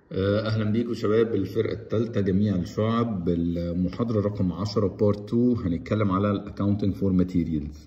اهلا بيكم شباب الفرقه الثالثه جميع الشعب المحاضره رقم 10 بارت 2 هنتكلم على الاكاونتنج فور ماتيريالز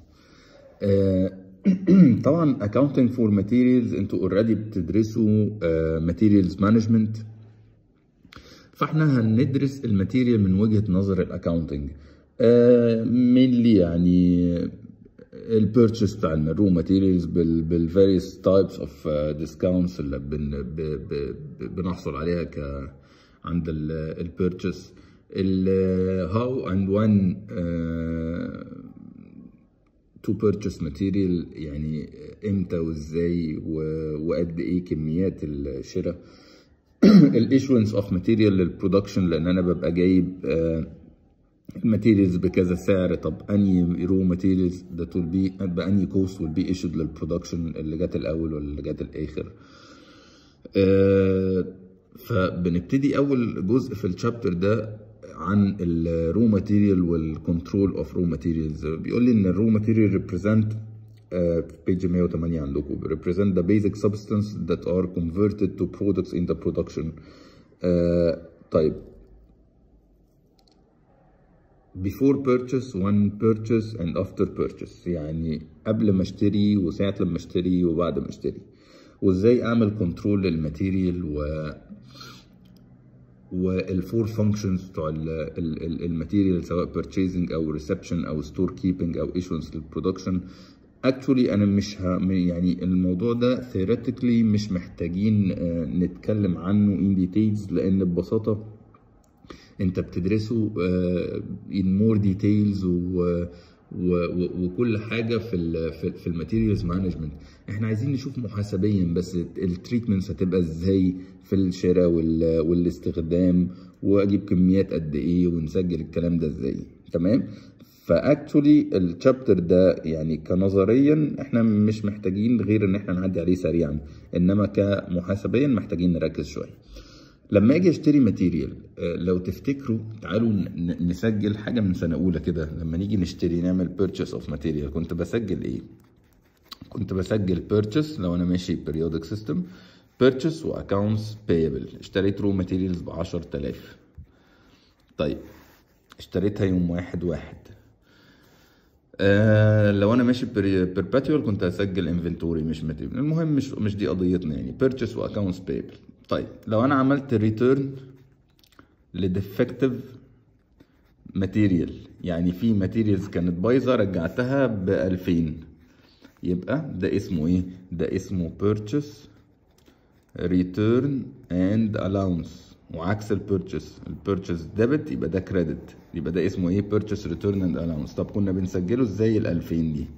طبعا اكاونتنج فور ماتيريالز انتوا اوريدي بتدرسوا ماتيريالز مانجمنت فاحنا هندرس الماتيريال من وجهه نظر الاكاونتنج مينلي يعني البيرتشيز بتاع الرو ماتيريالز بالفاريوس تايبس اوف ديسكاونتس اللي بن ب ب بنحصل عليها ك عند البيرتشيز الهاو اند وان تو بيرتشيز ماتيريال يعني امتى وازاي وقد ايه كميات الشراء الايشونس اوف ماتيريال للبرودكشن لان انا ببقى جايب الماتيريالز بكذا سعر طب اني رو ماتيريالز ده will بي باني كوست will بي ايشود للبرودكشن اللي جت الاول ولا اللي جت الاخر آه فبنبتدي اول جزء في الشابتر ده عن الرو ماتيريال والكنترول اوف رو ماتيريالز بيقول لي ان الرو ماتيريال ريبريزنت في بيج 108 عندكم represent the basic substance that are converted to products in the production آه طيب before purchase when purchase and after purchase يعني قبل ما اشتري وساعة لما اشتري وبعد ما اشتري وازاي اعمل كنترول للماتيريال و والفور فانكشنز بتوع الماتيريال سواء purchasing او reception او store keeping او issuance للبرودكشن اكشولي انا مش ه... يعني الموضوع ده theoretically مش محتاجين نتكلم عنه in details لان ببساطه انت بتدرسه in more details و, و, وكل حاجه في ال في الماتيريالز مانجمنت احنا عايزين نشوف محاسبيا بس التريتمنتس هتبقى ازاي في الشراء والاستخدام واجيب كميات قد ايه ونسجل الكلام ده ازاي تمام فاكتولي الشابتر ده يعني كنظريا احنا مش محتاجين غير ان احنا نعدي عليه سريعا انما كمحاسبيا محتاجين نركز شويه لما اجي اشتري ماتيريال لو تفتكروا تعالوا نسجل حاجه من سنه اولى كده لما نيجي نشتري نعمل بيرتشيس اوف ماتيريال كنت بسجل ايه كنت بسجل بيرتشيس لو انا ماشي بيريودك سيستم بيرتشيس واكونتس بايبل اشتريت رو ماتيريالز ب 10000 طيب اشتريتها يوم واحد واحد آه لو انا ماشي بيرباتيوال كنت هسجل انفنتوري مش ماتيريال المهم مش مش دي قضيتنا يعني بيرتشيس واكونتس بايبل طيب لو انا عملت ريتيرن لديفكتيف ماتيريال يعني في ماتيريالز كانت بايظه رجعتها ب 2000 يبقى ده اسمه ايه ده اسمه purchase return and allowance وعكس البيرتشيس البيرتشيس ديبت يبقى ده كريدت يبقى ده اسمه ايه purchase return and allowance طب كنا بنسجله ازاي ال 2000 دي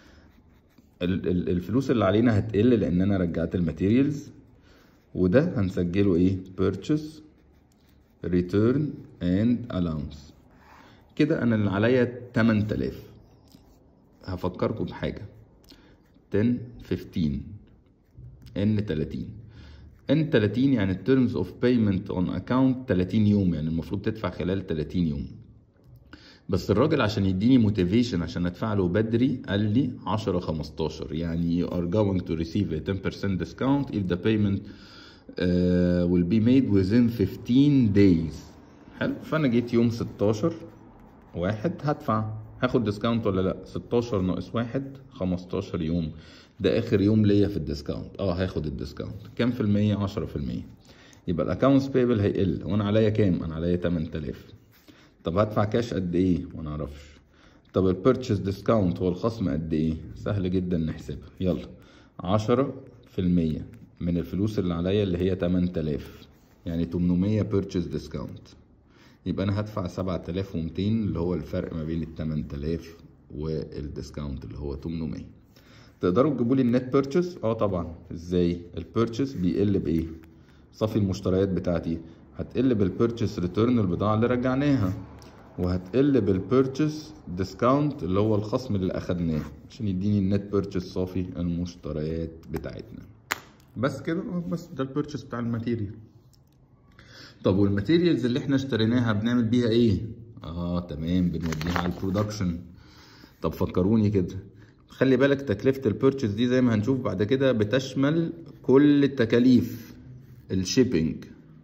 الفلوس اللي علينا هتقل لان انا رجعت الماتيريالز وده هنسجله ايه purchase return and allowance كده انا اللي عليا 8000 هفكركم بحاجة 10 15 ان 30 ان 30 يعني terms of payment on account 30 يوم يعني المفروض تدفع خلال 30 يوم بس الراجل عشان يديني موتيفيشن عشان ادفع له بدري قال لي 10 15 يعني you are going to receive a 10% discount if the payment uh, will be made within 15 days حلو فانا جيت يوم 16 واحد هدفع هاخد ديسكاونت ولا لا 16 ناقص واحد 15 يوم ده اخر يوم ليا في الديسكاونت اه هاخد الديسكاونت كام في المية 10 في المية يبقى الاكونتس بيبل هيقل وانا عليا كام انا عليا 8000 طب هدفع كاش قد ايه ما نعرفش طب البيرتشيز ديسكاونت هو الخصم قد ايه سهل جدا نحسبها يلا 10 في المية من الفلوس اللي عليا اللي هي 8000 يعني 800 بيرتشيز ديسكاونت يبقى انا هدفع 7200 اللي هو الفرق ما بين ال 8000 والديسكاونت اللي هو 800 تقدروا تجيبوا لي النت بيرتشيز اه طبعا ازاي البيرتشيز بيقل بايه صافي المشتريات بتاعتي هتقل بالبيرتشيز ريتيرن البضاعه اللي رجعناها وهتقل بالبيرتشيز ديسكاونت اللي هو الخصم اللي اخدناه عشان يديني النت بيرتشيز صافي المشتريات بتاعتنا بس كده بس ده البيرتشيز بتاع الماتيريال طب والماتيريالز اللي احنا اشتريناها بنعمل بيها ايه اه تمام بنوديها على البرودكشن طب فكروني كده خلي بالك تكلفة البيرتشيز دي زي ما هنشوف بعد كده بتشمل كل التكاليف الشيبينج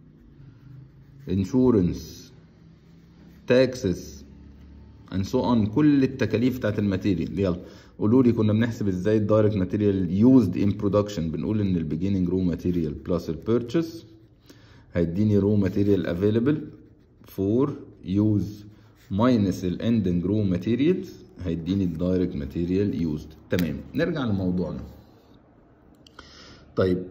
انشورنس تاكسس and so on كل التكاليف بتاعت الماتيريال يلا قولوا لي كنا بنحسب ازاي الدايركت ماتيريال يوزد ان برودكشن بنقول ان البيجيننج رو ماتيريال بلس البيرتشس هيديني رو ماتيريال افيلبل فور يوز ماينس الاندنج رو ماتيريالز هيديني الدايركت ماتيريال يوزد تمام نرجع لموضوعنا طيب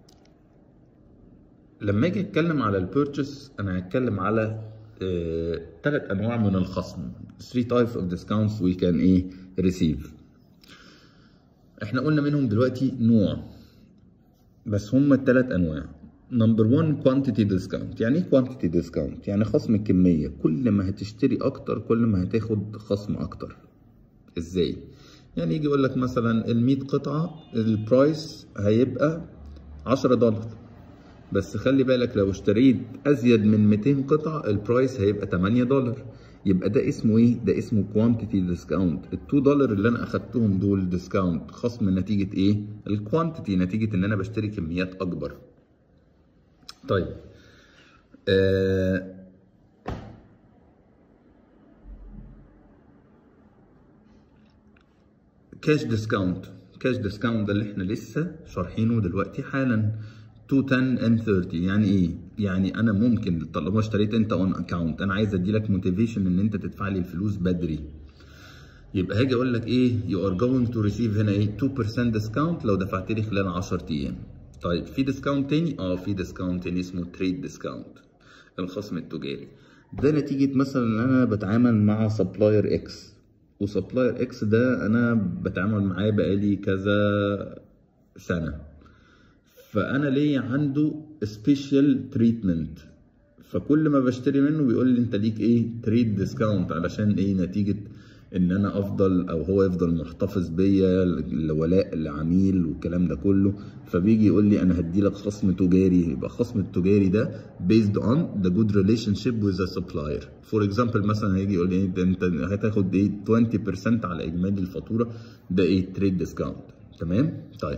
لما اجي اتكلم على البيرتشس انا هتكلم على ثلاث uh, انواع من الخصم 3 types of discounts we can ايه receive احنا قلنا منهم دلوقتي نوع بس هم الثلاث انواع نمبر 1 كوانتيتي ديسكاونت يعني ايه كوانتيتي ديسكاونت يعني خصم الكميه كل ما هتشتري اكتر كل ما هتاخد خصم اكتر ازاي يعني يجي يقول لك مثلا ال 100 قطعه البرايس هيبقى 10 دولار بس خلي بالك لو اشتريت ازيد من 200 قطعه البرايس هيبقى 8 دولار يبقى ده اسمه ايه ده اسمه كوانتيتي ديسكاونت ال 2 دولار اللي انا اخدتهم دول ديسكاونت خصم نتيجه ايه الكوانتيتي نتيجه ان انا بشتري كميات اكبر طيب آه كاش ديسكاونت كاش ديسكاونت ده اللي احنا لسه شارحينه دلوقتي حالا 2 10 and 30 يعني ايه؟ يعني انا ممكن طالما اشتريت انت اون اكونت انا عايز ادي لك موتيفيشن ان انت تدفع لي الفلوس بدري يبقى هاجي اقول لك ايه يو ار جوينج تو ريسيف هنا ايه 2% ديسكاونت لو دفعت لي خلال 10 ايام طيب في ديسكاونت تاني اه في ديسكاونت تاني اسمه تريد ديسكاونت الخصم التجاري ده نتيجه مثلا ان انا بتعامل مع سبلاير اكس وسبلاير اكس ده انا بتعامل معاه بقالي كذا سنه فانا ليا عنده سبيشال تريتمنت فكل ما بشتري منه بيقول لي انت ليك ايه تريد ديسكاونت علشان ايه نتيجه ان انا افضل او هو يفضل محتفظ بيا الولاء لعميل والكلام ده كله فبيجي يقول لي انا هدي لك خصم تجاري يبقى الخصم التجاري ده based on the good relationship with the supplier for example مثلا هيجي يقول لي انت هتاخد ايه 20% على اجمالي الفاتوره ده ايه تريد ديسكاونت تمام طيب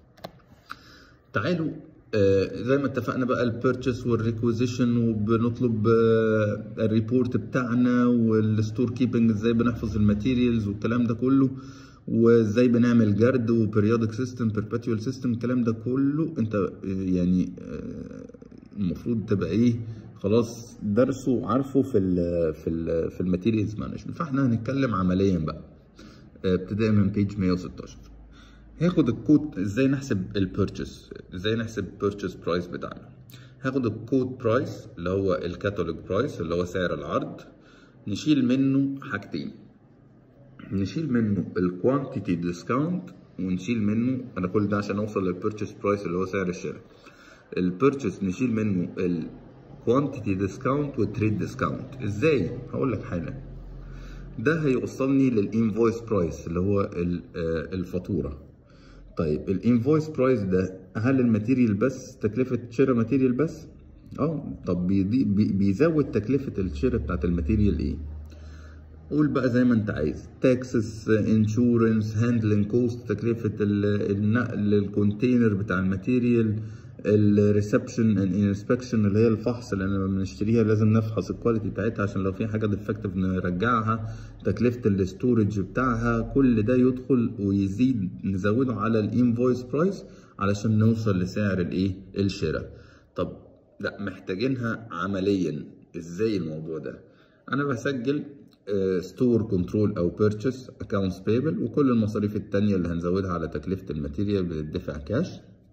تعالوا آه زي ما اتفقنا بقى البيرتشس والريكوزيشن وبنطلب آه الريبورت بتاعنا والستور كيبنج ازاي بنحفظ الماتيريالز والكلام ده كله وازاي بنعمل جرد وبريودك سيستم بيربيتوال سيستم الكلام ده كله انت آه يعني المفروض تبقى ايه خلاص درسه وعارفه في ال في ال في الماتيريالز مانجمنت فاحنا هنتكلم عمليا بقى ابتداء من بيج 116 هاخد الكود ازاي نحسب البيرتشس ازاي نحسب البيرتشس برايس بتاعنا هاخد الكود برايس اللي هو الكاتالوج برايس اللي هو سعر العرض نشيل منه حاجتين نشيل منه الكوانتيتي ديسكاونت ونشيل منه انا كل ده عشان اوصل للبيرتشس برايس اللي هو سعر الشراء البيرتشس نشيل منه الكوانتيتي ديسكاونت والتريد ديسكاونت ازاي هقول لك حاجه ده هيوصلني للانفويس برايس اللي هو الفاتوره طيب الانفويس برايس ده هل الماتيريال بس تكلفه شراء ماتيريال بس اه طب بيضي بيزود تكلفه الشراء بتاعت الماتيريال ايه قول بقى زي ما انت عايز تاكسس انشورنس هاندلنج كوست تكلفه النقل الكونتينر بتاع الماتيريال الريسبشن اند انسبكشن اللي هي الفحص اللي لما بنشتريها لازم نفحص الكواليتي بتاعتها عشان لو في حاجه ديفكتيف نرجعها تكلفه الاستورج بتاعها كل ده يدخل ويزيد نزوده على الانفويس برايس علشان نوصل لسعر الايه الشراء طب لا محتاجينها عمليا ازاي الموضوع ده انا بسجل ستور كنترول او بيرتشيس اكونتس بيبل وكل المصاريف التانية اللي هنزودها على تكلفه الماتيريال بتدفع كاش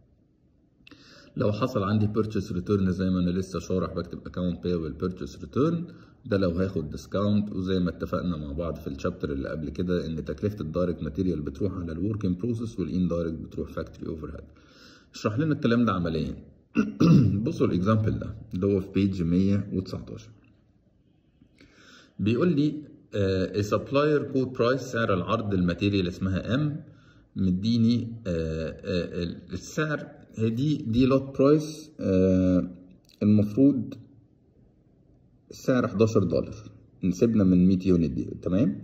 لو حصل عندي بيرتشيس ريتيرن زي ما انا لسه شارح بكتب اكونت بيبل بيرتشيس ريتيرن ده لو هاخد ديسكاونت وزي ما اتفقنا مع بعض في الشابتر اللي قبل كده ان تكلفه الدايركت ماتيريال بتروح على الوركينج بروسيس والاندايركت بتروح فاكتوري اوفر هيد اشرح لنا الكلام ده عمليا بصوا الاكزامبل ده اللي هو في بيج 119 بيقول لي سبلاير كود برايس سعر العرض الماتيريال اسمها ام مديني السعر هي دي دي لوت برايس المفروض السعر 11 دولار نسيبنا من 100 يونت دي تمام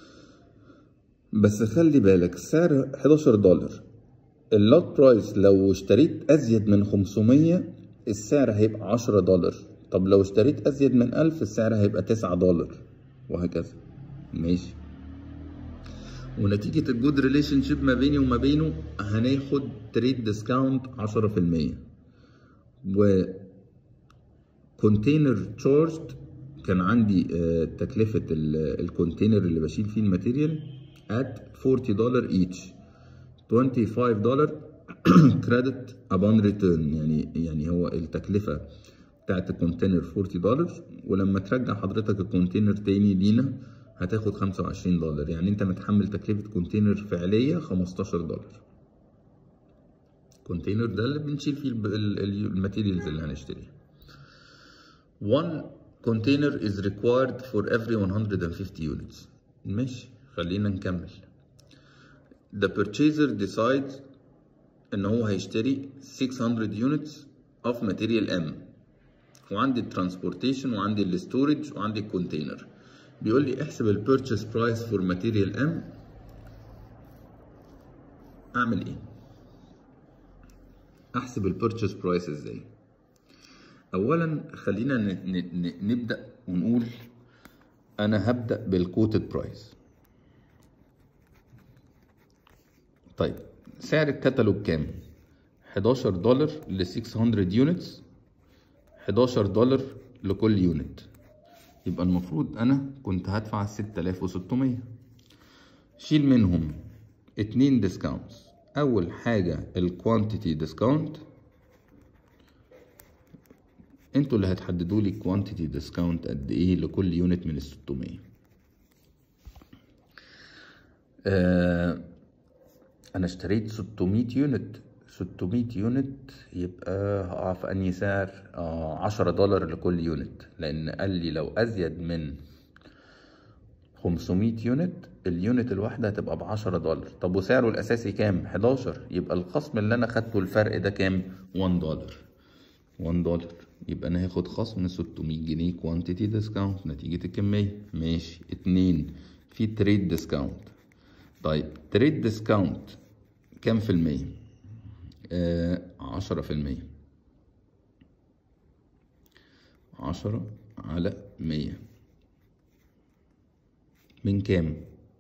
بس خلي بالك السعر 11 دولار اللوت برايس لو اشتريت ازيد من 500 السعر هيبقى 10 دولار طب لو اشتريت ازيد من 1000 السعر هيبقى 9 دولار وهكذا ماشي ونتيجة الجود ريليشن شيب ما بيني وما بينه هناخد تريد ديسكاونت 10% و كونتينر تشارجد كان عندي آه، تكلفة ال- الكونتينر اللي بشيل فيه الماتيريال at 40 دولار each 25 دولار كريدت upon return يعني يعني هو التكلفة بتاعت الكونتينر 40 دولار ولما ترجع حضرتك الكونتينر تاني لينا هتاخد 25 دولار يعني انت متحمل تكلفة كونتينر فعلية 15 دولار كونتينر ده اللي بنشيل فيه الب- ال- ال- الماتيريالز اللي هنشتريها One container is required for every 150 units. ماشي خلينا نكمل. The purchaser decides ان هو هيشتري 600 units of material M. وعندي الترانسبورتيشن وعندي الستورج وعندي الكونتينر. بيقول لي احسب البيرتشيز برايس فور ماتيريال M. اعمل ايه؟ احسب البيرتشيز برايس ازاي؟ اولا خلينا ن- ن- ن- نبدا ونقول انا هبدا بالكوتد برايس طيب سعر الكتالوج كام 11 دولار ل 600 يونتس 11 دولار لكل يونت يبقى المفروض انا كنت هدفع 6600 شيل منهم اتنين ديسكاونتس اول حاجه الكوانتيتي ديسكاونت انتوا اللي هتحددوا لي كوانتيتي ديسكاونت قد ايه لكل يونت من ال 600 آه انا اشتريت 600 يونت 600 يونت يبقى هقع في انهي سعر آه 10 دولار لكل يونت لان قال لي لو ازيد من 500 يونت اليونت الواحدة هتبقى ب 10 دولار طب وسعره الأساسي كام؟ 11 يبقى الخصم اللي أنا خدته الفرق ده كام؟ 1 دولار 1 دولار يبقى أنا هاخد خصم 600 جنيه كوانتيتي ديسكاونت نتيجة الكمية ماشي اتنين في تريد ديسكاونت طيب تريد ديسكاونت كام في المية؟ آه عشرة في المية عشرة على مية من كام؟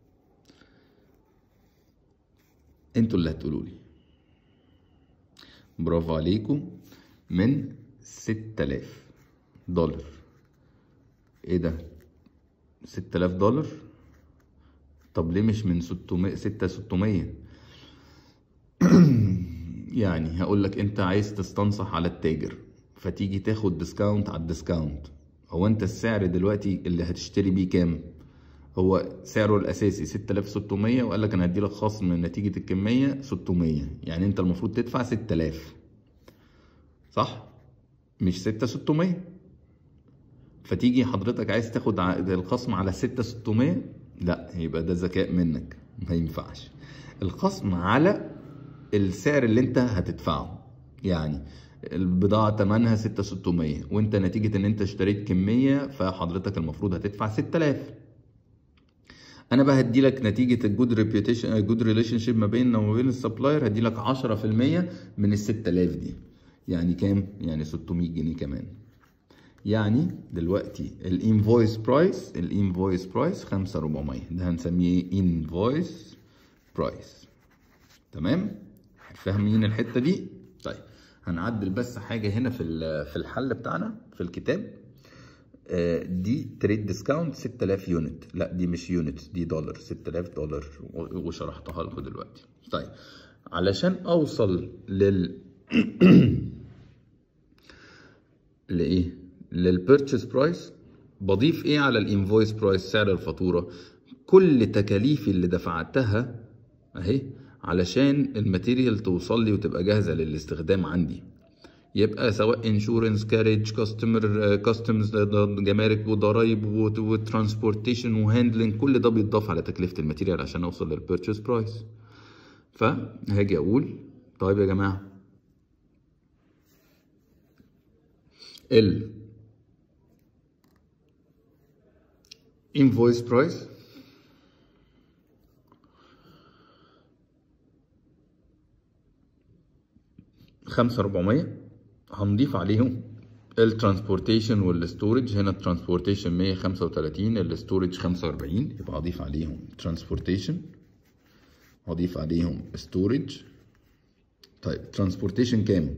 انتوا اللي هتقولوا لي برافو عليكم من 6000 دولار ايه ده 6000 دولار طب ليه مش من 600 6 600 يعني هقول لك انت عايز تستنصح على التاجر فتيجي تاخد ديسكاونت على الديسكاونت هو انت السعر دلوقتي اللي هتشتري بيه كام هو سعره الاساسي 6600 وقال لك انا هدي لك خصم نتيجه الكميه 600 يعني انت المفروض تدفع 6000 صح مش 6600 فتيجي حضرتك عايز تاخد ع- الخصم على 6600 لا يبقى ده ذكاء منك ما ينفعش الخصم على السعر اللي انت هتدفعه يعني البضاعة تمنها 6600 وانت نتيجة ان انت اشتريت كمية فحضرتك المفروض هتدفع 6000 انا بقى هدي لك نتيجه الجود ريبيوتيشن الجود ريليشن شيب ما بيننا وما بين السبلاير هدي لك 10% من ال 6000 دي يعني كام يعني 600 جنيه كمان يعني دلوقتي الانفويس برايس الانفويس برايس 5400 ده هنسميه انفويس برايس تمام فاهمين الحته دي طيب هنعدل بس حاجه هنا في ال- في الحل بتاعنا في الكتاب آه، دي تريد ديسكاونت 6000 يونت لا دي مش يونت دي دولار 6000 دولار و- وشرحتها لكم دلوقتي طيب علشان اوصل لل لايه للبيرتشيز برايس بضيف ايه على الانفويس برايس سعر الفاتوره كل تكاليفي اللي دفعتها اهي علشان الماتيريال توصل لي وتبقى جاهزه للاستخدام عندي يبقى سواء انشورنس كاريج كاستمر كاستمز جمارك وضرايب وترانسبورتيشن وهاندلنج كل ده بيتضاف على تكلفه الماتيريال عشان اوصل للبيرتشيز برايس فهاجي اقول طيب يا جماعه ال invoice price خمسة أربعمية هنضيف عليهم الترانسبورتيشن والستورج هنا الترانسبورتيشن 135 الستورج 45 يبقى اضيف عليهم ترانسبورتيشن اضيف عليهم ستورج طيب ترانسبورتيشن كام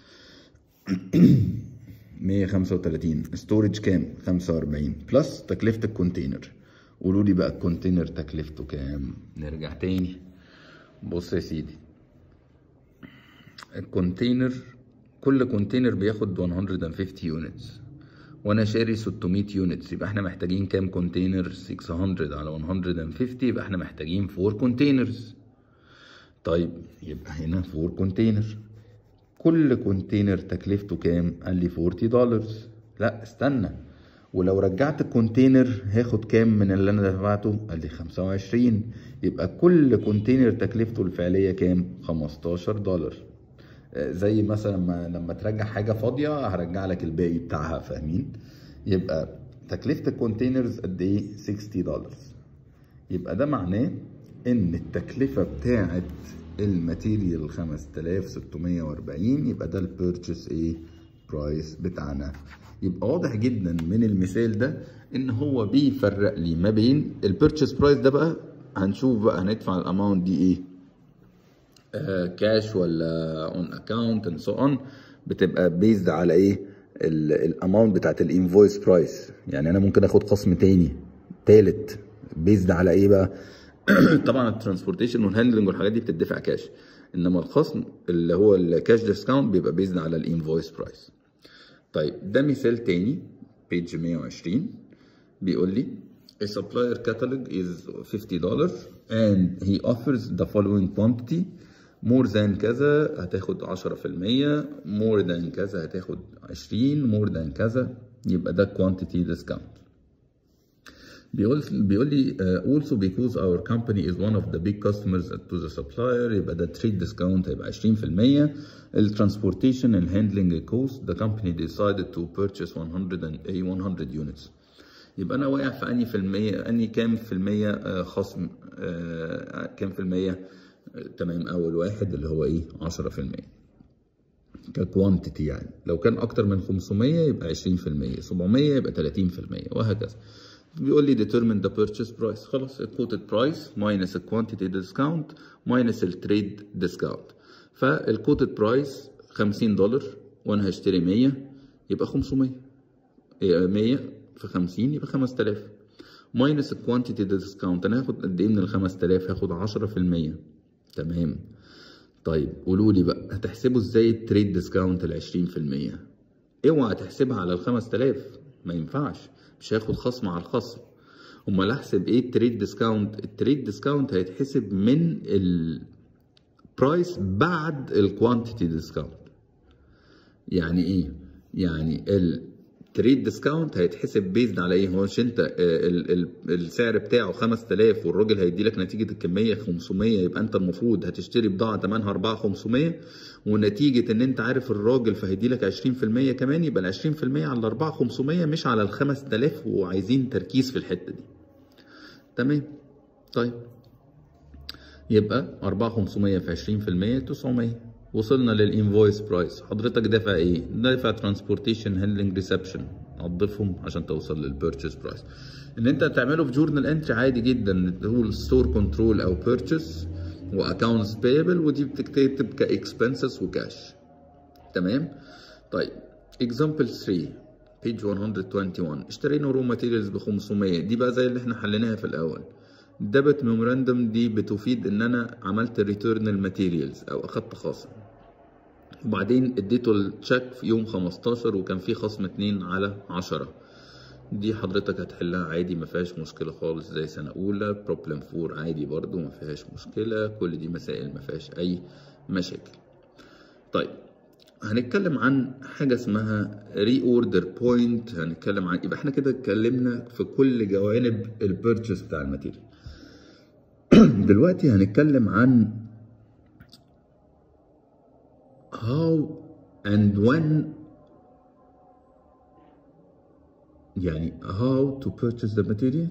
135 ستورج كام 45 بلس تكلفة الكونتينر قولوا لي بقى الكونتينر تكلفته كام نرجع تاني بص يا سيدي الكونتينر كل كونتينر بياخد 150 يونتس وانا شاري 600 يونتس يبقى احنا محتاجين كام كونتينر 600 على 150 يبقى احنا محتاجين 4 كونتينرز طيب يبقى هنا 4 كونتينر كل كونتينر تكلفته كام قال لي 40 دولار لا استنى ولو رجعت الكونتينر هاخد كام من اللي انا دفعته قال لي 25 يبقى كل كونتينر تكلفته الفعليه كام 15 دولار زي مثلا ما لما ترجع حاجه فاضيه هرجع لك الباقي بتاعها فاهمين يبقى تكلفه الكونتينرز قد ايه 60 دولار يبقى ده معناه ان التكلفه بتاعه الماتيريال 5640 يبقى ده البيرتشيس ايه برايس بتاعنا يبقى واضح جدا من المثال ده ان هو بيفرق لي ما بين البيرتشيس برايس ده بقى هنشوف بقى هندفع الاماونت دي ايه كاش ولا اون اكاونت اند سو اون بتبقى بيزد على ايه الاماونت بتاعت الانفويس برايس يعني انا ممكن اخد خصم تاني تالت بيزد على ايه بقى طبعا الترانسبورتيشن والهاندلنج والحاجات دي بتدفع كاش انما الخصم اللي هو الكاش ديسكاونت بيبقى بيزد على الانفويس برايس طيب ده مثال تاني بيج 120 بيقول لي A supplier catalog is $50 and he offers the following quantity more than كذا هتاخد 10% more than كذا هتاخد 20 more than كذا يبقى ده quantity discount بيقول بيقول لي uh, also because our company is one of the big customers to the supplier يبقى ده trade discount هيبقى 20% الترانسبورتيشن الهاندلنج كوست the company decided to purchase 100 and, 100 units يبقى انا واقع في اني في المية اني كام في المية خصم آه كام في المية تمام اول واحد اللي هو ايه 10% ككوانتيتي يعني لو كان اكتر من 500 يبقى 20% 700 يبقى 30% وهكذا بيقول لي determine the purchase price خلاص الكوتد برايس minus الكوانتيتي ديسكاونت minus التريد ديسكاونت فالكوتد برايس 50 دولار وانا هشتري 100 يبقى 500 100 في 50 يبقى 5000 ماينس الكوانتيتي ديسكاونت انا هاخد قد ايه من ال 5000 هاخد 10% تمام طيب قولوا لي بقى هتحسبوا ازاي التريد ديسكاونت ال 20% اوعى تحسبها على ال 5000 ما ينفعش مش هاخد خصم على الخصم امال احسب ايه التريد ديسكاونت التريد ديسكاونت هيتحسب من البرايس بعد الكوانتيتي ديسكاونت يعني ايه يعني ال تريد ديسكاونت هيتحسب بيزد على ايه هو مش انت ال ال السعر بتاعه 5000 والراجل هيدي لك نتيجه الكميه 500 يبقى انت المفروض هتشتري بضاعه ثمنها 4 500 ونتيجه ان انت عارف الراجل فهيدي لك 20% كمان يبقى ال 20% على ال 4 500 مش على ال 5000 وعايزين تركيز في الحته دي تمام طيب يبقى 4 500 في 20% 900 وصلنا للانفويس برايس حضرتك دافع ايه دافع ترانسبورتيشن هاندلنج ريسبشن هتضيفهم عشان توصل للبيرتشيس برايس ان انت تعمله في جورنال انتري عادي جدا تقول ستور كنترول او بيرتشيس واكونتس بيبل ودي بتكتب كاكسبنسز وكاش تمام طيب اكزامبل 3 بيج 121 اشترينا رو ماتيريالز ب 500 دي بقى زي اللي احنا حليناها في الاول ديبت ميموراندوم دي بتفيد ان انا عملت ريتيرن الماتيريالز او اخدت خصم وبعدين اديته التشيك في يوم 15 وكان في خصم 2 على 10 دي حضرتك هتحلها عادي ما فيهاش مشكله خالص زي سنه اولى بروبلم 4 عادي برضو ما فيهاش مشكله كل دي مسائل ما فيهاش اي مشاكل طيب هنتكلم عن حاجه اسمها ري اوردر بوينت هنتكلم عن يبقى احنا كده اتكلمنا في كل جوانب البيرتشيس بتاع الماتيريال دلوقتي هنتكلم عن how and when يعني how to purchase the material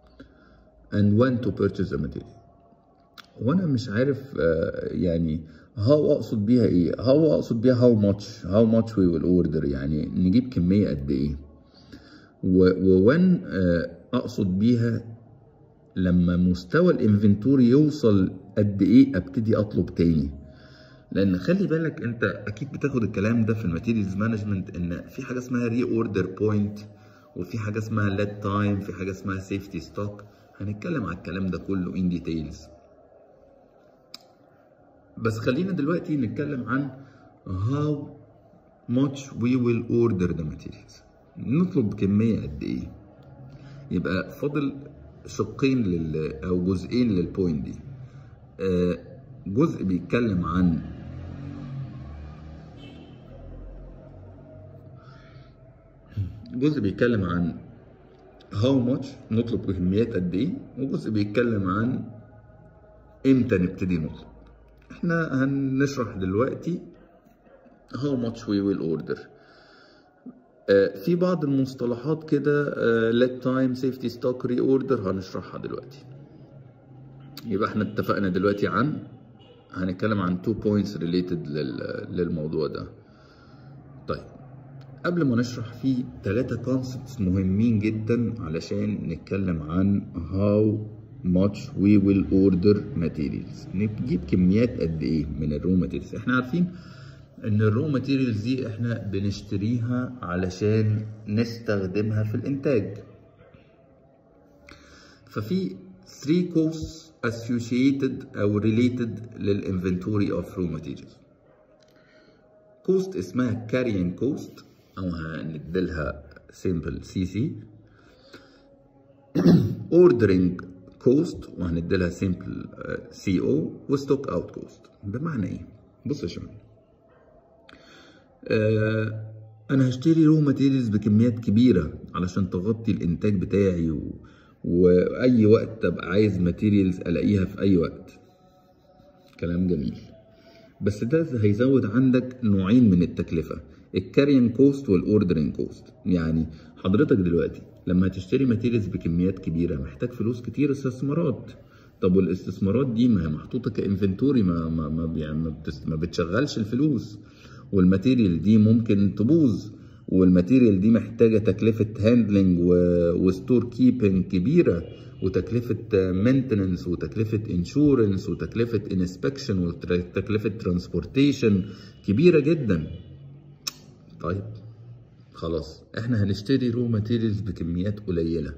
and when to purchase the material وانا مش عارف يعني هاو اقصد بيها ايه هاو اقصد بيها هاو ماتش هاو ماتش وي ويل اوردر يعني نجيب كميه قد ايه ووين اقصد بيها لما مستوى الانفنتوري يوصل قد ايه ابتدي اطلب تاني لان خلي بالك انت اكيد بتاخد الكلام ده في الماتيريالز مانجمنت ان في حاجه اسمها ري اوردر بوينت وفي حاجه اسمها ليد تايم في حاجه اسمها سيفتي ستوك هنتكلم على الكلام ده كله ان ديتيلز بس خلينا دلوقتي نتكلم عن how much we will order the materials نطلب كمية قد ايه يبقى فاضل شقين لل او جزئين للبوينت دي آه جزء بيتكلم عن جزء بيتكلم عن how much نطلب كميات قد ايه وجزء بيتكلم عن امتى نبتدي نطلب احنا هنشرح دلوقتي how much we will order آه في بعض المصطلحات كده آه let time safety stock reorder هنشرحها دلوقتي يبقى احنا اتفقنا دلوقتي عن هنتكلم عن two points related لل... للموضوع ده طيب قبل ما نشرح في ثلاثة concepts مهمين جدا علشان نتكلم عن how much we will order materials نجيب كميات قد ايه من الرو ماتيريالز احنا عارفين ان الرو ماتيريالز دي احنا بنشتريها علشان نستخدمها في الانتاج ففي 3 costs associated او related للinventory of raw materials cost اسمها carrying cost او هنديلها simple CC ordering كوست وهندي لها سيمبل سي او وستوك اوت كوست بمعنى ايه بص يا شباب آه انا هشتري رو ماتيريالز بكميات كبيره علشان تغطي الانتاج بتاعي و... واي وقت ابقى عايز ماتيريالز الاقيها في اي وقت كلام جميل بس ده هيزود عندك نوعين من التكلفه الكاريان كوست والاوردرنج كوست يعني حضرتك دلوقتي لما هتشتري ماتيريالز بكميات كبيره محتاج فلوس كتير استثمارات طب والاستثمارات دي ما هي محطوطه كانفنتوري ما ما ما, يعني ما, ما بتشغلش الفلوس والماتيريال دي ممكن تبوظ والماتيريال دي محتاجه تكلفه هاندلنج وستور كيبنج كبيره وتكلفه مينتننس وتكلفه انشورنس وتكلفه انسبكشن وتكلفه ترانسبورتيشن كبيره جدا طيب خلاص احنا هنشتري رو ماتيريالز بكميات قليله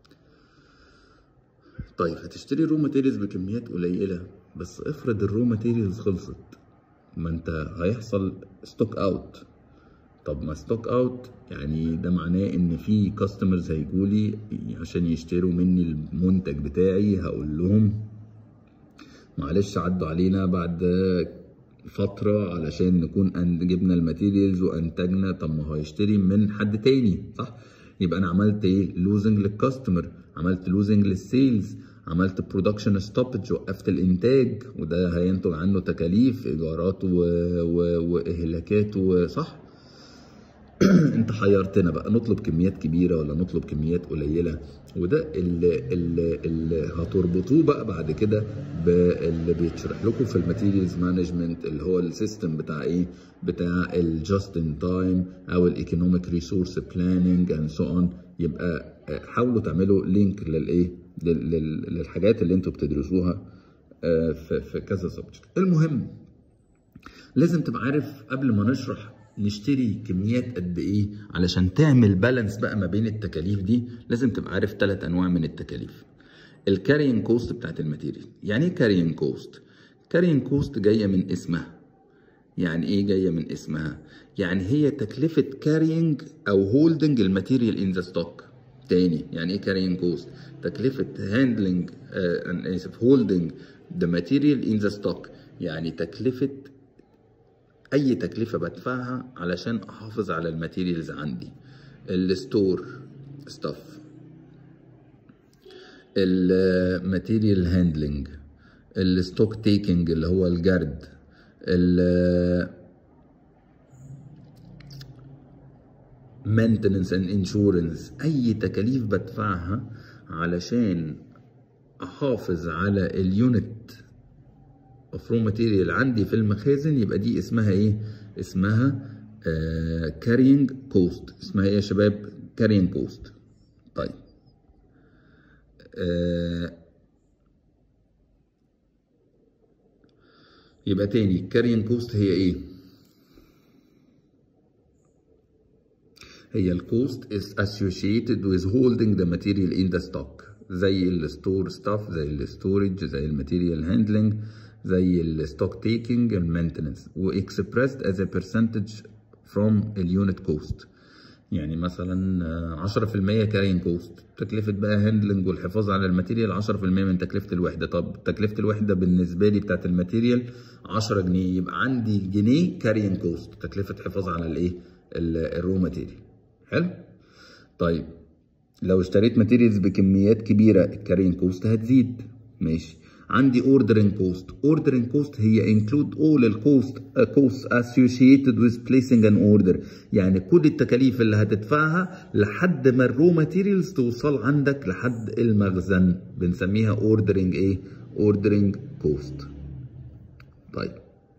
طيب هتشتري رو ماتيريالز بكميات قليله بس افرض الرو ماتيريالز خلصت ما انت هيحصل ستوك اوت طب ما ستوك اوت يعني ده معناه ان في كاستمرز هيجولي عشان يشتروا مني المنتج بتاعي هقول لهم معلش عدوا علينا بعد فتره علشان نكون جبنا الماتيريالز وانتجنا طب ما هو هيشتري من حد تاني صح يبقى انا عملت ايه لوزنج للكاستمر عملت لوزنج للسيلز عملت برودكشن ستوبج وقفت الانتاج وده هينتج عنه تكاليف ايجارات و... و... واهلاكات وصح انت حيرتنا بقى نطلب كميات كبيره ولا نطلب كميات قليله وده اللي, اللي, اللي هتربطوه بقى بعد كده باللي بيتشرح لكم في الماتيريالز مانجمنت اللي هو السيستم بتاع ايه بتاع الجاست ان تايم او الايكونوميك ريسورس بلاننج اند سو اون يبقى حاولوا تعملوا لينك للايه للحاجات اللي انتوا بتدرسوها في كذا سبجكت المهم لازم تبقى عارف قبل ما نشرح نشتري كميات قد ايه علشان تعمل بالانس بقى ما بين التكاليف دي لازم تبقى عارف ثلاث انواع من التكاليف الكارينج كوست بتاعت الماتيريال يعني ايه كارينج كوست كارينج كوست جايه من اسمها يعني ايه جايه من اسمها يعني هي تكلفه كارينج او هولدنج الماتيريال ان ذا ستوك تاني يعني ايه كارينج كوست تكلفه هاندلنج انا اسف هولدنج ذا ماتيريال ان ذا ستوك يعني تكلفه اي تكلفه بدفعها علشان احافظ على الماتيريالز عندي الستور ستاف الماتيريال هاندلنج الستوك تيكنج اللي هو الجرد ال maintenance and insurance اي تكاليف بدفعها علشان احافظ على اليونت اوف رو ماتيريال عندي في المخازن يبقى دي اسمها ايه اسمها كارينج كوست اسمها ايه يا شباب كارينج كوست طيب آه يبقى تاني كارينج كوست هي ايه هي الكوست is associated with holding the material in the stock زي الستور ستاف زي الستورج زي الماتيريال هاندلنج زي الستوك تيكينج المينتنس واكسبريسد از a percentage from اليونت كوست يعني مثلا 10% كارين كوست تكلفة بقى هاندلنج والحفاظ على الماتيريال 10% من تكلفة الوحدة طب تكلفة الوحدة بالنسبة لي بتاعت الماتيريال 10 جنيه يبقى عندي جنيه كارين كوست تكلفة حفاظ على الايه الرو ماتيريال حلو طيب لو اشتريت ماتيريالز بكميات كبيره الكارين كوست هتزيد ماشي عندي اوردرنج كوست اوردرنج كوست هي انكلود اول الكوست كوست اسوشيتد وذ بليسنج ان اوردر يعني كل التكاليف اللي هتدفعها لحد ما الرو ماتيريالز توصل عندك لحد المخزن بنسميها اوردرنج ايه اوردرنج كوست طيب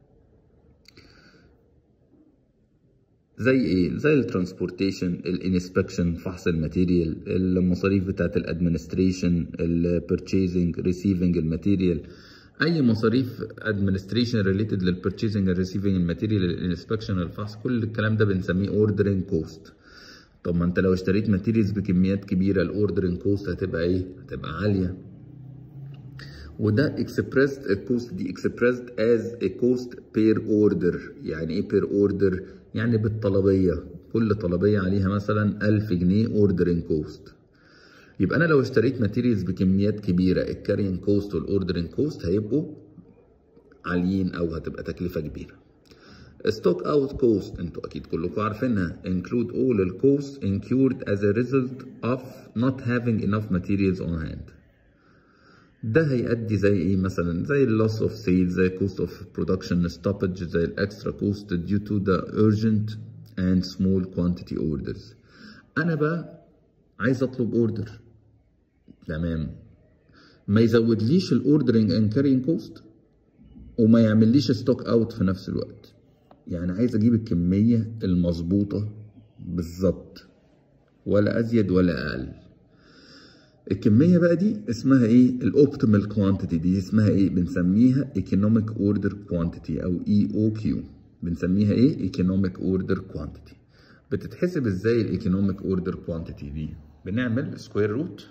زي ايه زي الترانسبورتيشن الانسبكشن فحص الماتيريال المصاريف بتاعت الادمنستريشن البرتشيزنج ريسيفنج الماتيريال اي مصاريف ادمنستريشن ريليتد للبرتشيزنج الريسيفنج الماتيريال الانسبكشن الفحص كل الكلام ده بنسميه اوردرنج كوست طب ما انت لو اشتريت ماتيريالز بكميات كبيره الاوردرنج كوست هتبقى ايه هتبقى عاليه وده expressed الكوست دي expressed as a cost per order يعني ايه per order يعني بالطلبية كل طلبية عليها مثلا 1000 جنيه اوردرنج كوست يبقى انا لو اشتريت ماتيريالز بكميات كبيرة الكارين كوست والاوردرنج كوست هيبقوا عاليين او هتبقى تكلفة كبيرة ستوك اوت كوست انتوا اكيد كلكم عارفينها include all the costs incurred as a result of not having enough materials on hand ده هيؤدي زي ايه مثلا زي اللوس اوف سيل زي كوست اوف برودكشن ستوبج زي الاكسترا كوست due to the urgent and small quantity orders انا بقى عايز اطلب اوردر تمام ما يزودليش الاوردرنج اند كارينج كوست وما يعمليش ستوك اوت في نفس الوقت يعني عايز اجيب الكميه المظبوطه بالظبط ولا ازيد ولا اقل الكميه بقى دي اسمها ايه الاوبتيمال كوانتيتي دي اسمها ايه بنسميها ايكونوميك اوردر كوانتيتي او اي او كيو بنسميها ايه ايكونوميك اوردر كوانتيتي بتتحسب ازاي الايكونوميك اوردر كوانتيتي دي بنعمل سكوير روت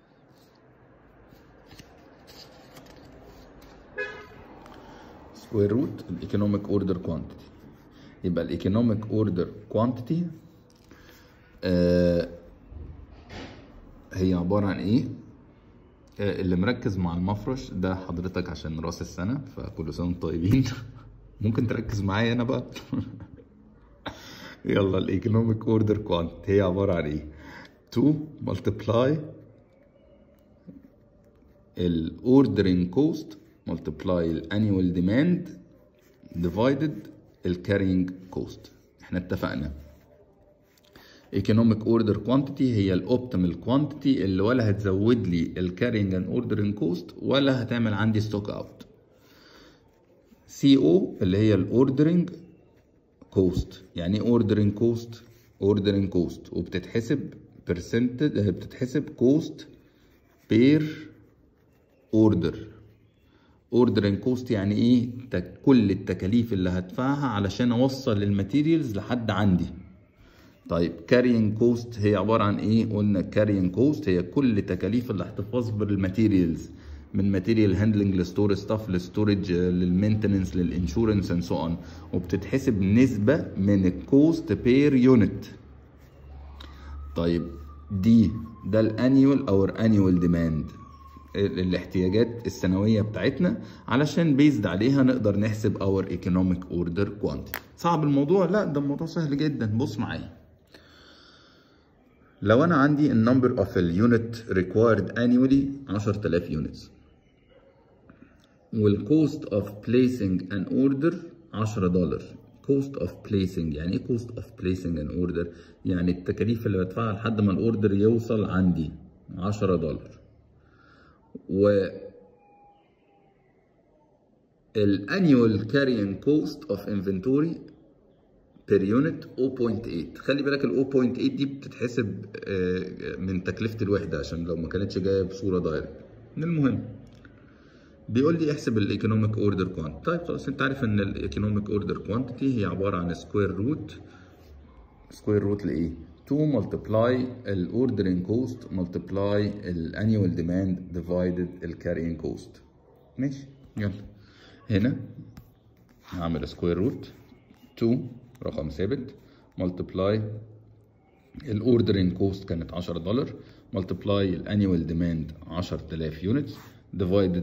سكوير روت الايكونوميك اوردر كوانتيتي يبقى الايكونوميك اوردر كوانتيتي هي عبارة عن ايه آه، اللي مركز مع المفرش ده حضرتك عشان راس السنة فكل سنة وانتم طيبين ممكن تركز معايا انا بقى يلا الايكونوميك اوردر كوانت هي عبارة عن ايه 2 multiply الاوردرنج كوست multiply الانيوال ديماند divided الكارينج كوست احنا اتفقنا economic order quantity هي الاوبتيمال كوانتيتي اللي ولا هتزود لي الكارينج اند اوردرنج كوست ولا هتعمل عندي ستوك اوت سي او اللي هي الاوردرنج كوست يعني ايه اوردرنج كوست اوردرنج كوست وبتتحسب برسنتج بتتحسب كوست بير اوردر اوردرنج كوست يعني ايه تك- كل التكاليف اللي هدفعها علشان اوصل الماتيريالز لحد عندي طيب كارينج كوست هي عباره عن ايه قلنا كارينج كوست هي كل تكاليف الاحتفاظ بالماتيريالز من ماتيريال هاندلنج لستور ستاف لستورج للمينتننس للانشورنس اند سو اون وبتتحسب نسبه من الكوست بير يونت طيب دي ده الانيوال او انيوال ديماند الاحتياجات السنويه بتاعتنا علشان بيزد عليها نقدر نحسب اور ايكونوميك اوردر كوانتيتي صعب الموضوع لا ده الموضوع سهل جدا بص معايا لو انا عندي النمبر اوف اليونت ريكوايرد annually 10000 يونتس والكوست اوف بليسنج ان اوردر 10 دولار كوست اوف بليسنج يعني ايه كوست اوف بليسنج ان اوردر يعني التكاليف اللي بدفعها لحد ما الاوردر يوصل عندي 10 دولار و الانيوال كارينج كوست اوف انفنتوري بير يونت 0.8 خلي بالك ال 0.8 دي بتتحسب آه، من تكلفه الوحده عشان لو ما كانتش جايه بصوره دايركت المهم بيقول لي احسب الايكونوميك اوردر كوانتيتي طيب خلاص انت عارف ان الايكونوميك اوردر كوانتيتي هي عباره عن سكوير روت سكوير روت لايه 2 ملتبلاي الاوردرنج كوست ملتبلاي الانيوال ديماند ديفايدد الكارينج كوست ماشي يلا هنا هعمل سكوير روت 2 رقم ثابت ملتبلاي الاوردرنج كوست كانت 10 دولار ملتبلاي الانيوال ديماند 10000 يونتس ديفايدد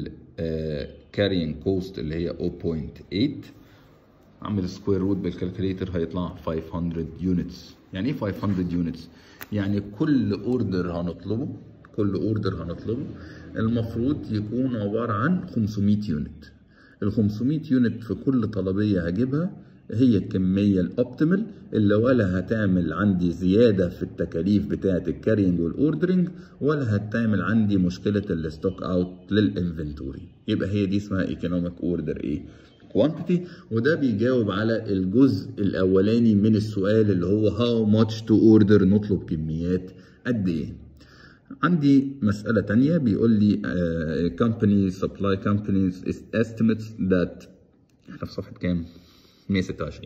الكارينج كوست اللي هي 0.8 اعمل سكوير روت بالكالكوليتر هيطلع 500 يونتس يعني ايه 500 يونتس يعني كل اوردر هنطلبه كل اوردر هنطلبه المفروض يكون عباره عن 500 يونت ال 500 يونت في كل طلبيه هجيبها هي الكميه الاوبتيمال اللي ولا هتعمل عندي زياده في التكاليف بتاعه الكارينج والاوردرنج ولا هتعمل عندي مشكله الستوك اوت للانفنتوري يبقى هي دي اسمها ايكونوميك اوردر ايه كوانتيتي وده بيجاوب على الجزء الاولاني من السؤال اللي هو هاو ماتش تو اوردر نطلب كميات قد ايه عندي مسألة تانية بيقول لي uh, company supply companies estimates that احنا في صفحة كام؟ 126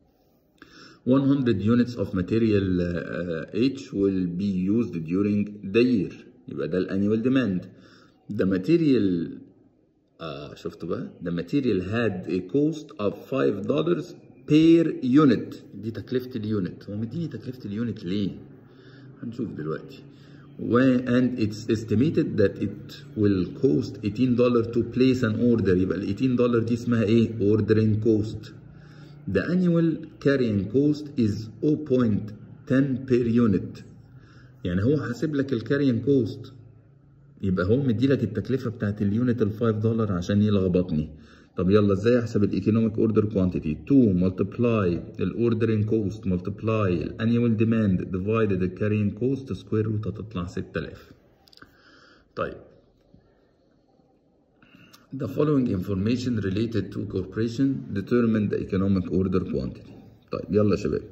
100 units of material uh, each will be used during the year يبقى ده الانيوال demand the material آه شفتوا بقى the material had a cost of 5 dollars per unit دي تكلفة اليونت هو مديني تكلفة اليونت ليه؟ هنشوف دلوقتي and it's estimated that it will cost 18 دولار to place an order يبقى ال 18 دولار دي اسمها ايه؟ ordering cost The annual carrying cost is 0.10 per unit يعني هو حاسب لك الكارينج كوست يبقى هو مدي لك التكلفه بتاعت اليونت ال 5 دولار عشان يلخبطني طب يلا ازاي احسب الايكونوميك اوردر كوانتيتي 2 ملتبلاي الاوردرنج كوست ملتبلاي الانيوال ديماند ديفايدد الكارينج كوست سكوير روت هتطلع 6000 طيب The following information related to corporation determine the economic order quantity. طيب يلا يا شباب.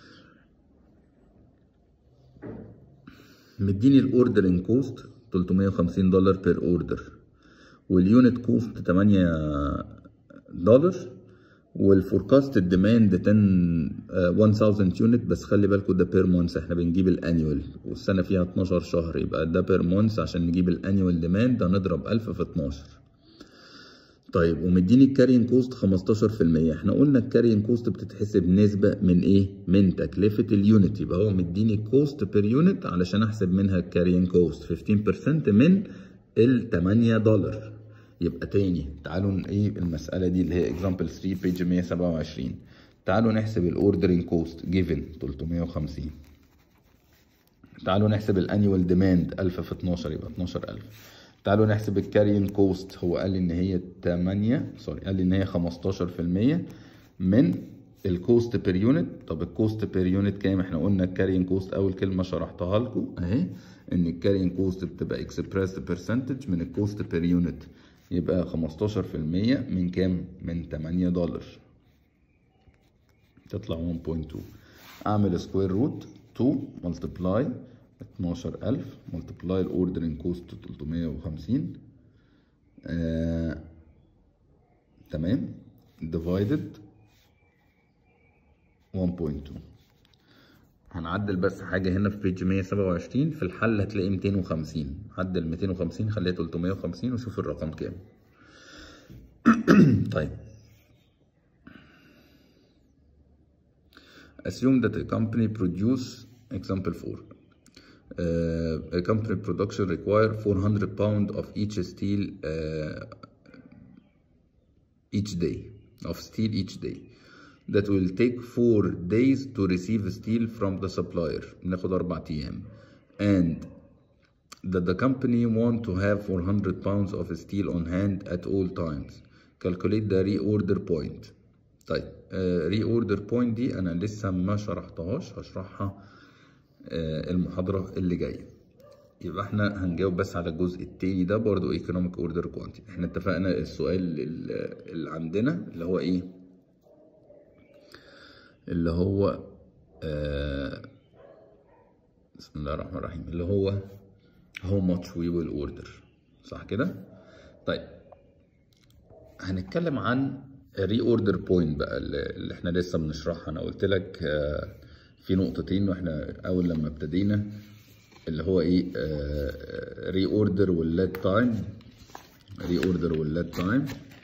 مديني الاوردرنج كوست 350 دولار بير اوردر واليونت كوست 8 دولار والفوركاست الديماند 10 1000 يونت بس خلي بالكم ده بير مونث احنا بنجيب الانيوال والسنه فيها 12 شهر يبقى ده بير مونث عشان نجيب الانيوال ديماند هنضرب 1000 في 12 طيب ومديني الكارين كوست 15% احنا قلنا الكارين كوست بتتحسب نسبة من ايه؟ من تكلفة اليونت يبقى هو مديني كوست بير يونت علشان احسب منها الكارين كوست 15% من ال 8 دولار يبقى تاني تعالوا ايه المسألة دي اللي هي اكزامبل 3 بيج 127 تعالوا نحسب الاوردرنج كوست جيفن 350 تعالوا نحسب الانيوال ديماند 1000 في 12 يبقى 12000 تعالوا نحسب الكارين كوست هو قال لي ان هي 8 سوري قال لي ان هي 15% من الكوست بير يونت طب الكوست بير يونت كام احنا قلنا الكارين كوست اول كلمه شرحتها لكم اهي ان الكارين كوست بتبقى اكسبريس برسنتج من الكوست بير يونت يبقى 15% من كام من 8 دولار تطلع 1.2 اعمل سكوير روت 2 ملتبلاي 12000 ملتبلاي الاوردرنج كوست 350 آه، تمام ديفايدد 1.2 هنعدل بس حاجة هنا في بيج 127 في الحل هتلاقي 250 عدل 250 خليها 350 وشوف الرقم كام طيب assume that a company produce example 4 uh, a company production require 400 pound of each steel uh, each day of steel each day that will take four days to receive steel from the supplier ناخد أربع أيام and that the company want to have 400 pounds of steel on hand at all times calculate the reorder point طيب uh, reorder point دي أنا لسه ما شرحتهاش هشرحها uh, المحاضرة اللي جاية يبقى احنا هنجاوب بس على الجزء التاني ده برضو ايكونوميك اوردر كوانتيتي احنا اتفقنا السؤال ال- اللي عندنا اللي هو ايه اللي هو آه بسم الله الرحمن الرحيم اللي هو how much we will order صح كده طيب هنتكلم عن الري اوردر بوينت بقى اللي اللي احنا لسه بنشرحها انا قلت لك آه، في نقطتين واحنا اول لما ابتدينا اللي هو ايه ري اوردر واللاد تايم ري اوردر واللاد تايم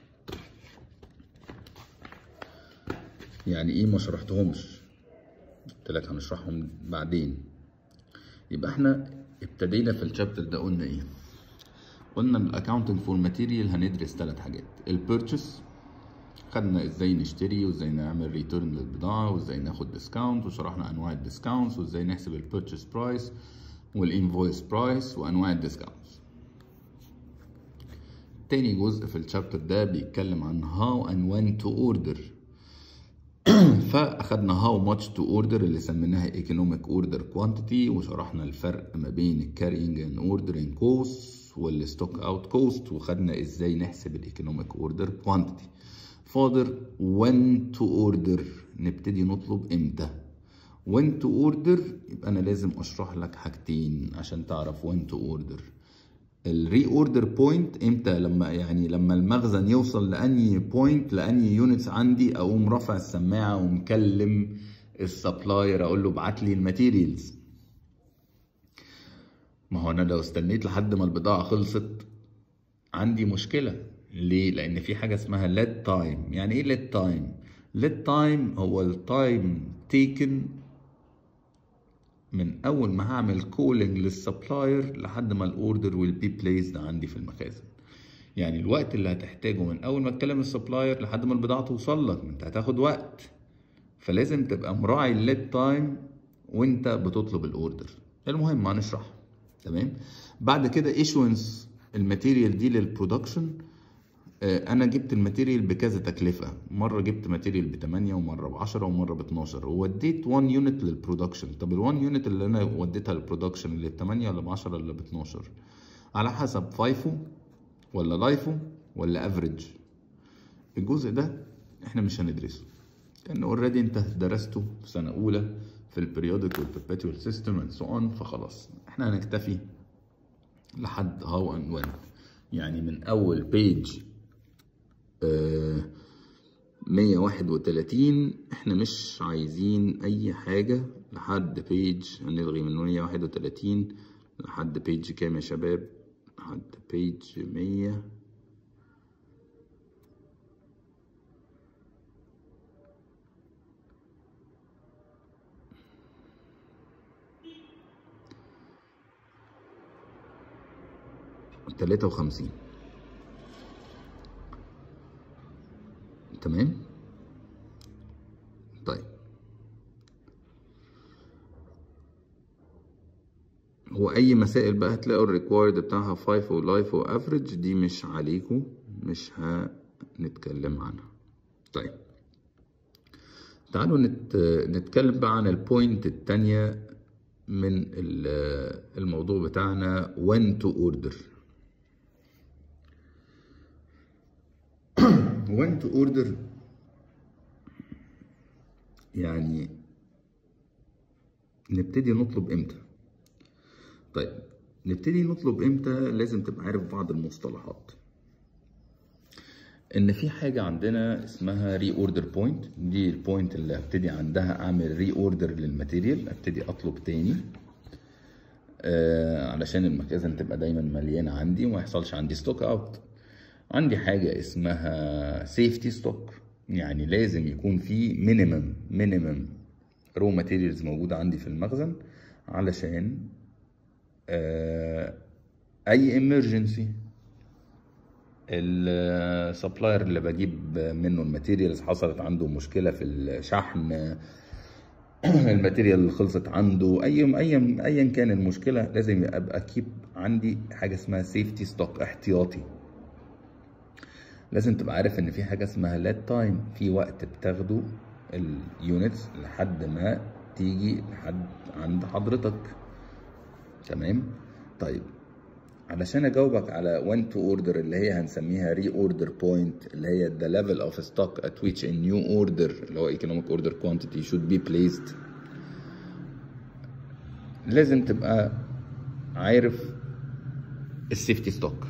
يعني ايه ما شرحتهمش قلت لك هنشرحهم بعدين يبقى احنا ابتدينا في الشابتر ده قلنا ايه قلنا الاكاونتنج فور ماتيريال هندرس ثلاث حاجات البيرتشيس خدنا ازاي نشتري وازاي نعمل ريتيرن للبضاعه وازاي ناخد ديسكاونت وشرحنا انواع الديسكاونتس وازاي نحسب البيرتشيس برايس والانفويس برايس وانواع الديسكاونتس تاني جزء في الشابتر ده بيتكلم عن how and when to order فاخدنا هاو ماتش تو اوردر اللي سميناها ايكونوميك اوردر كوانتيتي وشرحنا الفرق ما بين الكارينج اند اوردرنج كوست والستوك اوت كوست وخدنا ازاي نحسب الايكونوميك اوردر كوانتيتي فاضل when to order نبتدي نطلب امتى when to order يبقى انا لازم اشرح لك حاجتين عشان تعرف when to order الري اوردر بوينت امتى لما يعني لما المخزن يوصل لاني بوينت لاني يونتس عندي اقوم رافع السماعه ومكلم السبلاير اقول له ابعت لي الماتيريالز ما هو انا لو استنيت لحد ما البضاعه خلصت عندي مشكله ليه لان في حاجه اسمها ليد تايم يعني ايه ليد تايم ليد تايم هو التايم تيكن من اول ما هعمل كولينج للسبلاير لحد ما الاوردر ويل بي بليسد عندي في المخازن يعني الوقت اللي هتحتاجه من اول ما تكلم السبلاير لحد ما البضاعه توصل لك انت هتاخد وقت فلازم تبقى مراعي الليد تايم وانت بتطلب الاوردر المهم هنشرح تمام بعد كده ايشونس الماتيريال دي للبرودكشن آه، انا جبت الماتيريال بكذا تكلفه مره جبت ماتيريال ب 8 ومره ب 10 ومره ب 12 ووديت 1 يونت للبرودكشن طب ال 1 يونت اللي انا وديتها للبرودكشن اللي ب 8 ولا ب 10 ولا ب 12 على حسب فايفو ولا لايفو ولا افريج الجزء ده احنا مش هندرسه لان اوريدي انت درسته في سنه اولى في البريودك والبربيتوال سيستم اند سو اون فخلاص احنا هنكتفي لحد هاو اند وين يعني من اول بيج آه 131 احنا مش عايزين اي حاجة لحد بيج هنلغي من 131 لحد بيج كام يا شباب لحد بيج 100 53 تمام طيب هو اي مسائل بقى هتلاقوا الريكوايرد بتاعها 5 ولايف وافريج دي مش عليكم مش هنتكلم عنها طيب تعالوا نت... نتكلم بقى عن البوينت التانية من ال- الموضوع بتاعنا when to order when to order يعني نبتدي نطلب امتى طيب نبتدي نطلب امتى لازم تبقى عارف بعض المصطلحات ان في حاجه عندنا اسمها ري اوردر بوينت دي البوينت اللي ابتدي عندها اعمل ري اوردر للماتيريال ابتدي اطلب تاني آه علشان المخازن تبقى دايما مليانه عندي وما يحصلش عندي ستوك اوت عندي حاجه اسمها سيفتي ستوك يعني لازم يكون في مينيمم مينيمم رو ماتيريالز موجوده عندي في المخزن علشان آه اي امرجنسي السبلاير اللي بجيب منه الماتيريالز حصلت عنده مشكله في الشحن الماتيريال اللي خلصت عنده اي اي ايا كان المشكله لازم ابقى كيب عندي حاجه اسمها سيفتي ستوك احتياطي لازم تبقى عارف ان في حاجه اسمها لاد تايم في وقت بتاخده اليونتس لحد ما تيجي لحد عند حضرتك تمام طيب علشان اجاوبك على when to order اللي هي هنسميها ري اوردر بوينت اللي هي the level of stock at which a new order اللي هو economic order quantity should be placed لازم تبقى عارف السيفتي ستوك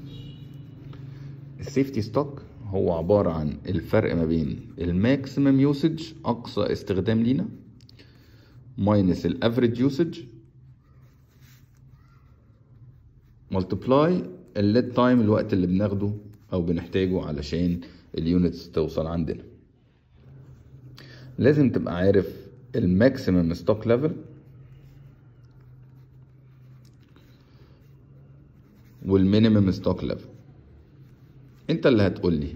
السيفتي ستوك هو عبارة عن الفرق ما بين الماكسيمم يوسج أقصى استخدام لينا ماينس الافريج يوسج ملتبلاي الليد تايم الوقت اللي بناخده او بنحتاجه علشان اليونتس توصل عندنا لازم تبقى عارف الماكسيمم ستوك ليفل والمينيمم ستوك ليفل انت اللي هتقول لي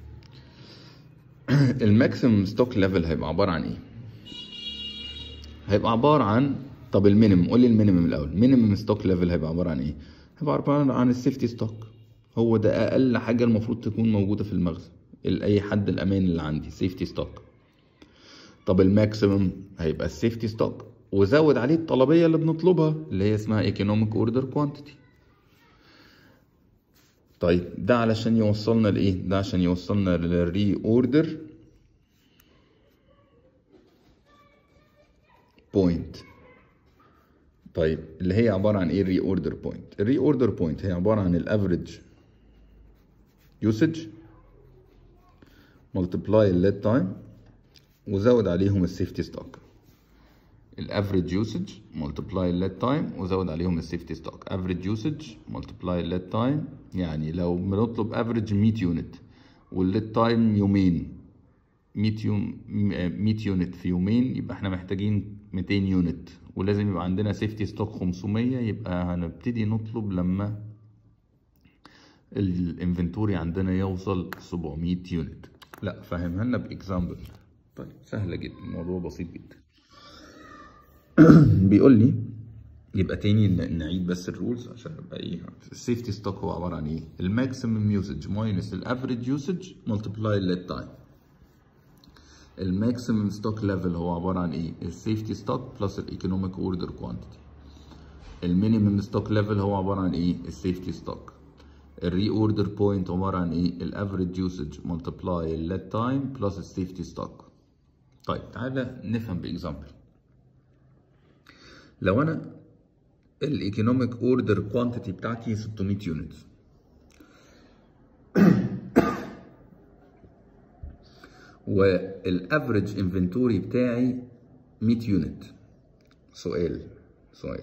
الماكسيمم ستوك ليفل هيبقى عباره عن ايه هيبقى عباره عن طب المينيمم قول لي المينيمم الاول مينيمم ستوك ليفل هيبقى عباره عن ايه هيبقى عباره عن السيفتي ستوك هو ده اقل حاجه المفروض تكون موجوده في المخزن اي حد الامان اللي عندي سيفتي ستوك طب الماكسيمم هيبقى السيفتي ستوك وزود عليه الطلبيه اللي بنطلبها اللي هي اسمها ايكونوميك اوردر كوانتيتي طيب ده علشان يوصلنا لايه ده عشان يوصلنا للري اوردر بوينت طيب اللي هي عباره عن ايه الري اوردر بوينت الري اوردر بوينت هي عباره عن الافريج يوسج ملتبلاي الليد تايم وزود عليهم السيفتي ستوك الافريج يوسج ملتبلاي الليد تايم وزود عليهم السيفتي ستوك افريج يوسج ملتبلاي الليد تايم يعني لو بنطلب افريج 100 يونت والليد تايم يومين 100 يوم 100 يونت في يومين يبقى احنا محتاجين 200 يونت ولازم يبقى عندنا سيفتي ستوك 500 يبقى هنبتدي نطلب لما الانفنتوري عندنا يوصل 700 يونت لا فهمها لنا باكزامبل طيب سهله جدا الموضوع بسيط جدا بيقول لي يبقى تاني نعيد بس الرولز عشان نبقى ايه السيفتي ستوك هو عباره عن ايه الماكسيمم يوسج ماينس الافريج يوسج ملتبلاي الليد تايم الماكسيمم ستوك ليفل هو عباره عن ايه السيفتي ستوك بلس الايكونوميك اوردر كوانتيتي المينيمم ستوك ليفل هو عباره عن ايه السيفتي ستوك الري اوردر بوينت عباره عن ايه الافريج يوسج ملتبلاي الليد تايم بلس السيفتي ستوك طيب تعالى نفهم باكزامبل لو انا الايكونوميك اوردر كوانتيتي بتاعتي 600 يونت والافريج انفنتوري بتاعي 100 يونت سؤال سؤال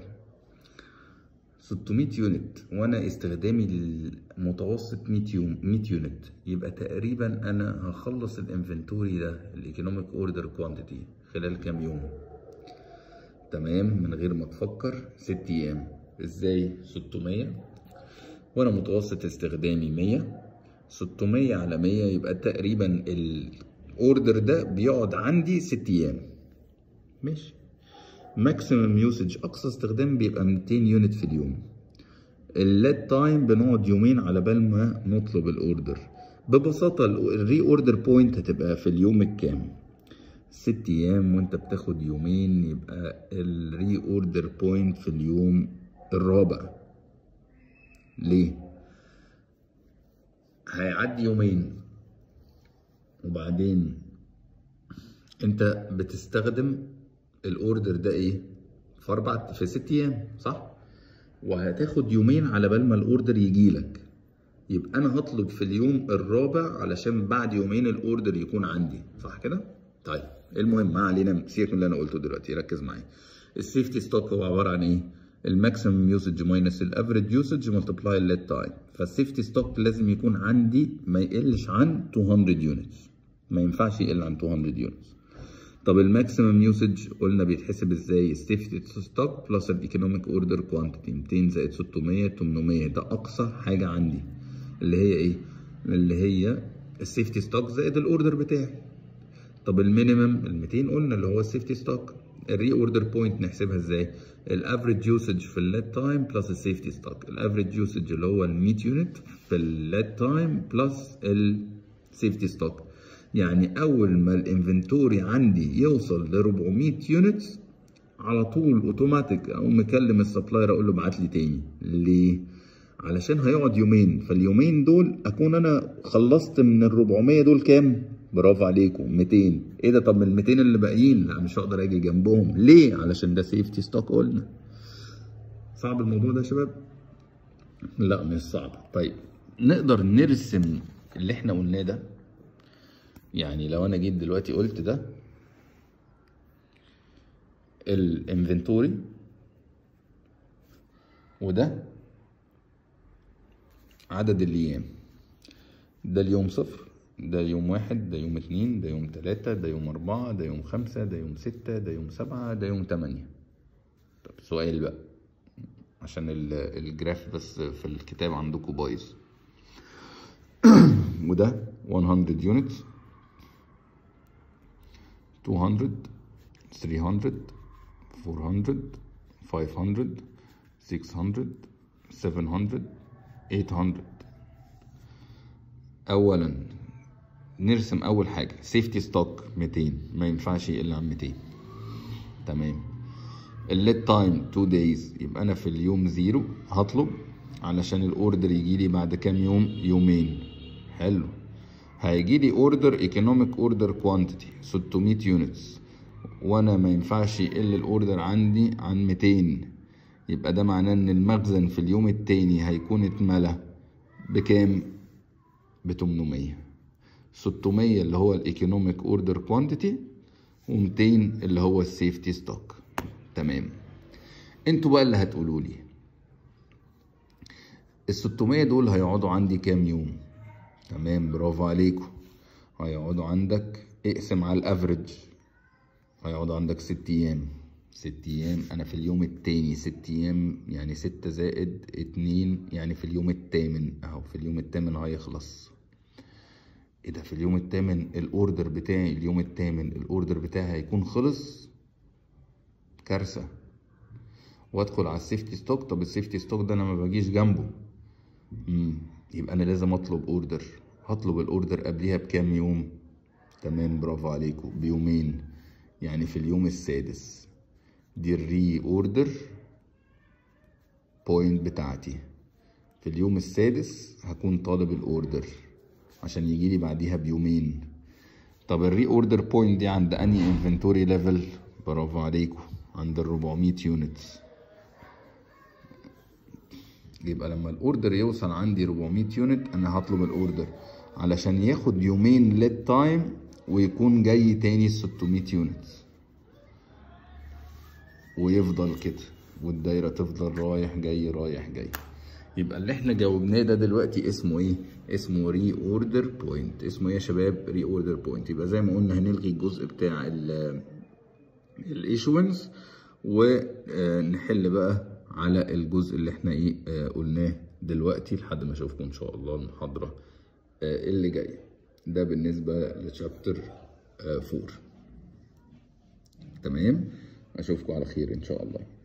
600 يونت وانا استخدامي المتوسط 100 يوم 100 يونت يبقى تقريبا انا هخلص الانفنتوري ده الايكونوميك اوردر كوانتيتي خلال كام يوم تمام من غير ما تفكر ست ايام ازاي 600 وانا متوسط استخدامي 100 600 على 100 يبقى تقريبا الاوردر ده بيقعد عندي ست ايام ماشي ماكسيمم يوسج اقصى استخدام بيبقى 200 يونت في اليوم الليد تايم بنقعد يومين على بال ما نطلب الاوردر ببساطه الري اوردر بوينت هتبقى في اليوم الكام ست ايام وانت بتاخد يومين يبقى الري اوردر بوينت في اليوم الرابع ليه هيعدي يومين وبعدين انت بتستخدم الاوردر ده ايه في اربع في ست ايام صح وهتاخد يومين على بال ما الاوردر يجيلك يبقى انا هطلب في اليوم الرابع علشان بعد يومين الاوردر يكون عندي صح كده طيب المهم ما علينا سيبك من اللي انا قلته دلوقتي ركز معايا السيفتي ستوك هو عباره عن ايه الماكسيمم يوسج ماينس الافريج يوسج ملتبلاي الليد تايم فالسيفتي ستوك لازم يكون عندي ما يقلش عن 200 يونتس ما ينفعش يقل عن 200 يونتس طب الماكسيمم يوسج قلنا بيتحسب ازاي السيفتي ستوك بلس الايكونوميك اوردر كوانتيتي 200 زائد 600 800 ده اقصى حاجه عندي اللي هي ايه اللي هي السيفتي ستوك زائد الاوردر بتاعي طب المينيمم ال 200 قلنا اللي هو السيفتي ستوك الري اوردر بوينت نحسبها ازاي الافريج يوسج في الليد تايم بلس السيفتي ستوك الافريج يوسج اللي هو ال 100 يونت في الليد تايم بلس السيفتي ستوك يعني اول ما الانفنتوري عندي يوصل ل 400 يونت على طول اوتوماتيك اقوم مكلم السبلاير اقول له ابعت لي تاني ليه علشان هيقعد يومين فاليومين دول اكون انا خلصت من ال 400 دول كام برافو عليكم 200 ايه ده طب من ال 200 اللي باقيين لا مش هقدر اجي جنبهم ليه علشان ده سيفتي ستوك قلنا صعب الموضوع ده يا شباب لا مش صعب طيب نقدر نرسم اللي احنا قلناه ده يعني لو انا جيت دلوقتي قلت ده الانفنتوري وده عدد الايام ده اليوم صفر ده يوم واحد ده يوم اتنين ده يوم تلاتة ده يوم أربعة ده يوم خمسة ده يوم ستة ده يوم سبعة ده يوم تمانية طب سؤال بقى عشان ال- الجراف بس في الكتاب عندكم بايظ وده 100 units 200 300 400 500 600 700 800 اولا نرسم اول حاجه سيفتي ستوك 200 ما ينفعش يقل عن 200 تمام الليد تايم 2 دايز يبقى انا في اليوم زيرو هطلب علشان الاوردر يجي لي بعد كام يوم يومين حلو هيجي لي اوردر ايكونوميك اوردر كوانتيتي 600 يونتس وانا ما ينفعش يقل الاوردر عندي عن 200 يبقى ده معناه ان المخزن في اليوم التاني هيكون اتملى بكام ب 800 600 اللي هو الايكونوميك اوردر كوانتيتي و200 اللي هو السيفتي ستوك تمام انتوا بقى اللي هتقولوا لي ال 600 دول هيقعدوا عندي كام يوم تمام برافو عليكم هيقعدوا عندك اقسم على الافريج هيقعدوا عندك ست ايام ست ايام انا في اليوم التاني ست ايام يعني ستة زائد اتنين يعني في اليوم التامن اهو في اليوم التامن هيخلص ايه ده في اليوم التامن الاوردر بتاعي اليوم التامن الاوردر بتاعي هيكون خلص كارثة وادخل على السيفتي ستوك طب السيفتي ستوك ده انا ما باجيش جنبه امم يبقى انا لازم اطلب اوردر هطلب الاوردر قبليها بكام يوم تمام برافو عليكم بيومين يعني في اليوم السادس دي الري اوردر بوينت بتاعتي في اليوم السادس هكون طالب الاوردر عشان يجي لي بعديها بيومين طب الري اوردر بوينت دي عند انهي انفنتوري ليفل برافو عليكم عند ال 400 يونتس يبقى لما الاوردر يوصل عندي 400 يونت انا هطلب الاوردر علشان ياخد يومين ليد تايم ويكون جاي تاني 600 يونتس ويفضل كده والدايره تفضل رايح جاي رايح جاي يبقى اللي احنا جاوبناه ده دلوقتي اسمه ايه اسمه ري اوردر بوينت اسمه ايه يا شباب ري اوردر بوينت يبقى زي ما قلنا هنلغي الجزء بتاع الايشونس ونحل بقى على الجزء اللي احنا ايه آه قلناه دلوقتي لحد ما اشوفكم ان شاء الله المحاضره آه اللي جايه ده بالنسبه لشابتر 4 تمام اشوفكم على خير ان شاء الله